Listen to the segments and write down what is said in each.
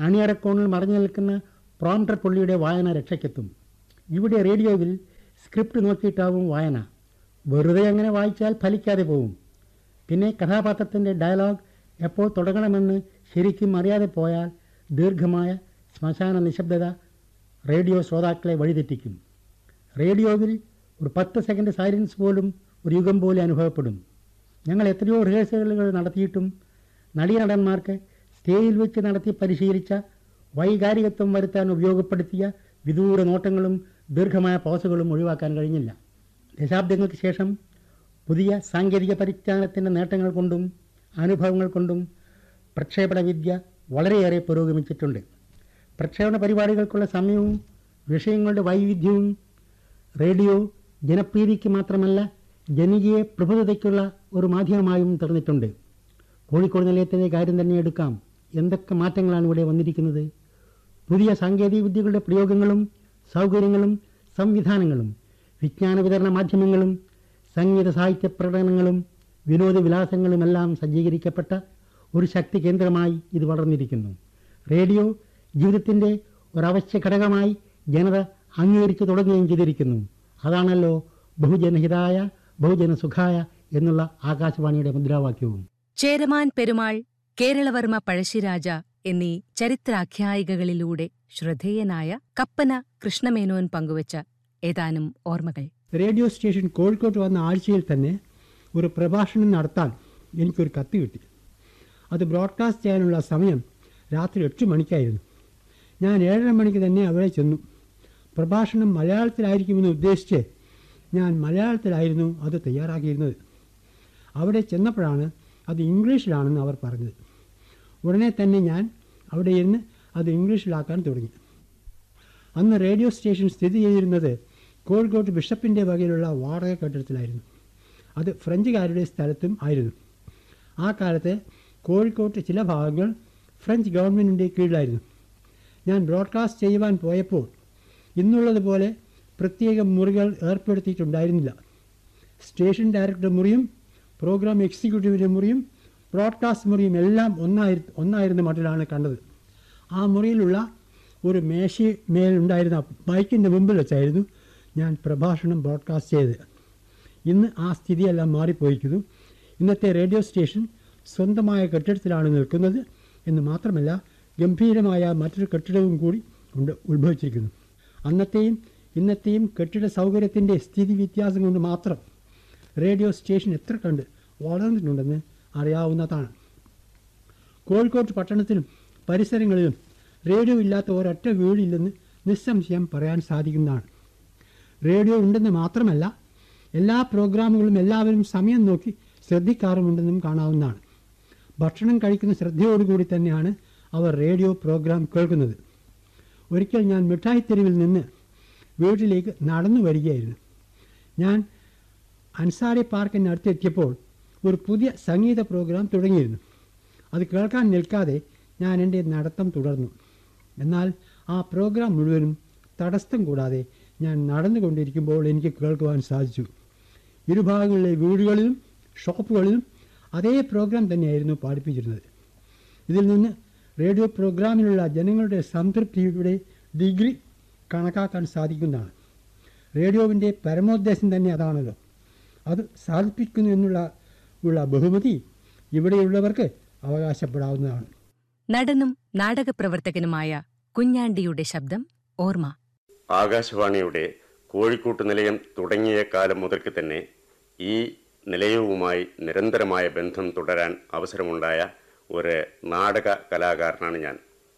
അണിയറക്കോണിൽ മറഞ്ഞു നിൽക്കുന്ന പ്രോംപ്റ്റർ പുള്ളിയുടെ വായന രക്ഷയ്ക്കെത്തും ഇവിടെ റേഡിയോയിൽ സ്ക്രിപ്റ്റ് നോക്കിയിട്ടാവും വായന വെറുതെ അങ്ങനെ വായിച്ചാൽ ഫലിക്കാതെ പോവും പിന്നെ കഥാപാത്രത്തിൻ്റെ ഡയലോഗ് എപ്പോൾ തുടങ്ങണമെന്ന് ശരിക്കും അറിയാതെ പോയാൽ ദീർഘമായ ശ്മശാന നിശബ്ദത റേഡിയോ ശ്രോതാക്കളെ വഴിതെറ്റിക്കും റേഡിയോയിൽ ഒരു പത്ത് സെക്കൻഡ് സൈലൻസ് പോലും ഒരു യുഗം പോലെ അനുഭവപ്പെടും ഞങ്ങൾ എത്രയോ റിഹേഴ്സലുകൾ നടത്തിയിട്ടും നടീനടന്മാർക്ക് സ്റ്റേജിൽ വെച്ച് നടത്തി പരിശീലിച്ച വൈകാരികത്വം വരുത്താൻ ഉപയോഗപ്പെടുത്തിയ വിദൂര നോട്ടങ്ങളും ദീർഘമായ പോസുകളും ഒഴിവാക്കാൻ കഴിഞ്ഞില്ല ദശാബ്ദങ്ങൾക്ക് ശേഷം പുതിയ സാങ്കേതിക പരിജ്ഞാനത്തിൻ്റെ നേട്ടങ്ങൾ കൊണ്ടും അനുഭവങ്ങൾ കൊണ്ടും പ്രക്ഷേപണ വിദ്യ വളരെയേറെ പുരോഗമിച്ചിട്ടുണ്ട് പ്രക്ഷേപണ പരിപാടികൾക്കുള്ള സമയവും വിഷയങ്ങളുടെ വൈവിധ്യവും റേഡിയോ ജനപ്രീതിക്ക് മാത്രമല്ല ജനകീയ പ്രബുദ്ധതയ്ക്കുള്ള ഒരു മാധ്യമമായും തീർന്നിട്ടുണ്ട് കോഴിക്കോട് നിലയത്തിൻ്റെ കാര്യം തന്നെ എടുക്കാം എന്തൊക്കെ മാറ്റങ്ങളാണ് ഇവിടെ വന്നിരിക്കുന്നത് പുതിയ സാങ്കേതിക വിദ്യകളുടെ പ്രയോഗങ്ങളും സൗകര്യങ്ങളും സംവിധാനങ്ങളും വിജ്ഞാന വിതരണ മാധ്യമങ്ങളും സംഗീത സാഹിത്യ പ്രകടനങ്ങളും വിനോദവിലാസങ്ങളുമെല്ലാം സജ്ജീകരിക്കപ്പെട്ട ഒരു ശക്തി കേന്ദ്രമായി ഇത് വളർന്നിരിക്കുന്നു റേഡിയോ ജീവിതത്തിൻ്റെ ഒരവശ്യ ഘടകമായി ജനത അംഗീകരിച്ചു തുടങ്ങുകയും ചെയ്തിരിക്കുന്നു അതാണല്ലോ ബഹുജനഹിതായ ബഹുജനസുഖായ എന്നുള്ള ആകാശവാണിയുടെ മുദ്രാവാക്യവും ചേരമാൻ പെരുമാൾ കേരളവർമ്മ പഴശ്ശിരാജ എന്നീ ചരിത്രാഖ്യായികകളിലൂടെ ശ്രദ്ധേയനായ കപ്പന കൃഷ്ണമേനോൻ പങ്കുവച്ച ഏതാനും ഓർമ്മകൾ റേഡിയോ സ്റ്റേഷൻ കോഴിക്കോട്ട് വന്ന ആഴ്ചയിൽ തന്നെ ഒരു പ്രഭാഷണം നടത്താൻ എനിക്കൊരു കത്ത് കിട്ടി അത് ബ്രോഡ്കാസ്റ്റ് ചെയ്യാനുള്ള സമയം രാത്രി എട്ട് മണിക്കായിരുന്നു ഞാൻ ഏഴര മണിക്ക് തന്നെ അവിടെ ചെന്നു പ്രഭാഷണം മലയാളത്തിലായിരിക്കുമെന്ന് ഉദ്ദേശിച്ച് ഞാൻ മലയാളത്തിലായിരുന്നു അത് തയ്യാറാക്കിയിരുന്നത് അവിടെ ചെന്നപ്പോഴാണ് അത് ഇംഗ്ലീഷിലാണെന്ന് അവർ പറഞ്ഞത് ഉടനെ തന്നെ ഞാൻ അവിടെ ഇരുന്ന് അത് ഇംഗ്ലീഷിലാക്കാൻ തുടങ്ങി അന്ന് റേഡിയോ സ്റ്റേഷൻ സ്ഥിതി ചെയ്തിരുന്നത് കോഴിക്കോട്ട് ബിഷപ്പിൻ്റെ വകയിലുള്ള വാടക കെട്ടിടത്തിലായിരുന്നു അത് ഫ്രഞ്ചുകാരുടെ സ്ഥലത്തും ആയിരുന്നു ആ കാലത്ത് കോഴിക്കോട്ട് ചില ഭാഗങ്ങൾ ഫ്രഞ്ച് ഗവൺമെൻറ്റിൻ്റെ കീഴിലായിരുന്നു ഞാൻ ബ്രോഡ്കാസ്റ്റ് ചെയ്യുവാൻ പോയപ്പോൾ ഇന്നുള്ളതുപോലെ പ്രത്യേക മുറികൾ ഏർപ്പെടുത്തിയിട്ടുണ്ടായിരുന്നില്ല സ്റ്റേഷൻ ഡയറക്ടർ മുറിയും പ്രോഗ്രാം എക്സിക്യൂട്ടീവിൻ്റെ മുറിയും ബ്രോഡ്കാസ്റ്റ് മുറിയും എല്ലാം ഒന്നായി ഒന്നായിരുന്ന മട്ടിലാണ് കണ്ടത് ആ മുറിയിലുള്ള ഒരു മേശ മേലുണ്ടായിരുന്ന ബൈക്കിൻ്റെ മുമ്പിൽ വെച്ചായിരുന്നു ഞാൻ പ്രഭാഷണം ബ്രോഡ്കാസ്റ്റ് ചെയ്തത് ഇന്ന് ആ സ്ഥിതിയെല്ലാം മാറിപ്പോയിരിക്കുന്നു ഇന്നത്തെ റേഡിയോ സ്റ്റേഷൻ സ്വന്തമായ കെട്ടിടത്തിലാണ് നിൽക്കുന്നത് എന്ന് മാത്രമല്ല ഗംഭീരമായ മറ്റൊരു കെട്ടിടവും കൂടി ഉണ്ട് ഉത്ഭവിച്ചിരിക്കുന്നു അന്നത്തെയും ഇന്നത്തെയും കെട്ടിട സൗകര്യത്തിൻ്റെ സ്ഥിതി വ്യത്യാസം കൊണ്ട് മാത്രം റേഡിയോ സ്റ്റേഷൻ എത്ര കണ്ട് വളർന്നിട്ടുണ്ടെന്ന് അറിയാവുന്നതാണ് കോഴിക്കോട് പട്ടണത്തിലും പരിസരങ്ങളിലും റേഡിയോ ഇല്ലാത്ത ഒരൊറ്റ വീടില്ലെന്ന് നിസ്സംശയം പറയാൻ സാധിക്കുന്നതാണ് റേഡിയോ ഉണ്ടെന്ന് മാത്രമല്ല എല്ലാ പ്രോഗ്രാമുകളും എല്ലാവരും സമയം നോക്കി ശ്രദ്ധിക്കാറുമുണ്ടെന്നും കാണാവുന്നതാണ് ഭക്ഷണം കഴിക്കുന്ന ശ്രദ്ധയോടുകൂടി തന്നെയാണ് അവർ റേഡിയോ പ്രോഗ്രാം കേൾക്കുന്നത് ഒരിക്കൽ ഞാൻ മിഠായിത്തെരുവിൽ നിന്ന് വീട്ടിലേക്ക് നടന്നു വരികയായിരുന്നു ഞാൻ അൻസാരി പാർക്കിനടുത്ത് എത്തിയപ്പോൾ ഒരു പുതിയ സംഗീത പ്രോഗ്രാം തുടങ്ങിയിരുന്നു അത് കേൾക്കാൻ നിൽക്കാതെ ഞാൻ എൻ്റെ നടത്തം തുടർന്നു എന്നാൽ ആ പ്രോഗ്രാം മുഴുവനും തടസ്സം കൂടാതെ ഞാൻ നടന്നുകൊണ്ടിരിക്കുമ്പോൾ എനിക്ക് കേൾക്കുവാൻ സാധിച്ചു ഇരുഭാഗങ്ങളിലെ വീടുകളിലും ഷോപ്പുകളിലും അതേ പ്രോഗ്രാം തന്നെയായിരുന്നു പാടിപ്പിച്ചിരുന്നത് ഇതിൽ നിന്ന് റേഡിയോ പ്രോഗ്രാമിലുള്ള ജനങ്ങളുടെ സംതൃപ്തിയുടെ ഡിഗ്രി കണക്കാക്കാൻ സാധിക്കുന്നതാണ് റേഡിയോവിൻ്റെ പരമോദ്ദേശം തന്നെ അതാണല്ലോ അത് സാധിപ്പിക്കുന്നു എന്നുള്ള ഉള്ള ബഹുമതി ഇവിടെയുള്ളവർക്ക് അവകാശപ്പെടാവുന്നതാണ് നടനും നാടകപ്രവർത്തകനുമായ കുഞ്ഞാണ്ടിയുടെ ശബ്ദം ഓർമ്മ ആകാശവാണിയുടെ കോഴിക്കോട്ട് നിലയം തുടങ്ങിയ കാലം മുതൽക്ക് തന്നെ ഈ നിലയവുമായി നിരന്തരമായ ബന്ധം തുടരാൻ അവസരമുണ്ടായ ഒരു നാടക കലാകാരനാണ് ഞാൻ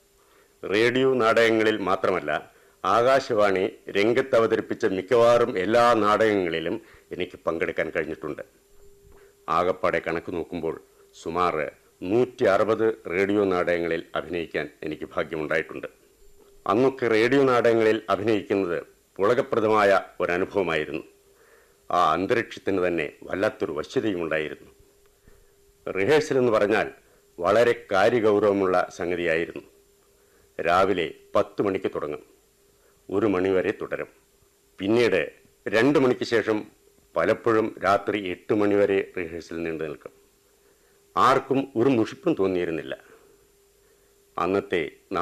റേഡിയോ നാടകങ്ങളിൽ മാത്രമല്ല ആകാശവാണി രംഗത്ത് അവതരിപ്പിച്ച മിക്കവാറും എല്ലാ നാടകങ്ങളിലും എനിക്ക് പങ്കെടുക്കാൻ കഴിഞ്ഞിട്ടുണ്ട് ആകപ്പാടെ കണക്ക് നോക്കുമ്പോൾ സുമാർ നൂറ്റി അറുപത് റേഡിയോ നാടകങ്ങളിൽ അഭിനയിക്കാൻ എനിക്ക് ഭാഗ്യമുണ്ടായിട്ടുണ്ട് അന്നൊക്കെ റേഡിയോ നാടകങ്ങളിൽ അഭിനയിക്കുന്നത് പുളകപ്രദമായ ഒരനുഭവമായിരുന്നു ആ അന്തരീക്ഷത്തിന് തന്നെ വല്ലാത്തൊരു വശ്യതയുമുണ്ടായിരുന്നു റിഹേഴ്സൽ എന്ന് പറഞ്ഞാൽ വളരെ കാര്യഗൗരവമുള്ള സംഗതിയായിരുന്നു രാവിലെ പത്ത് മണിക്ക് തുടങ്ങും ഒരു മണിവരെ തുടരും പിന്നീട് രണ്ട് മണിക്ക് ശേഷം പലപ്പോഴും രാത്രി എട്ട് മണിവരെ റിഹേഴ്സൽ നീണ്ടു നിൽക്കും ആർക്കും ഒരു മുഷിപ്പും തോന്നിയിരുന്നില്ല അന്നത്തെ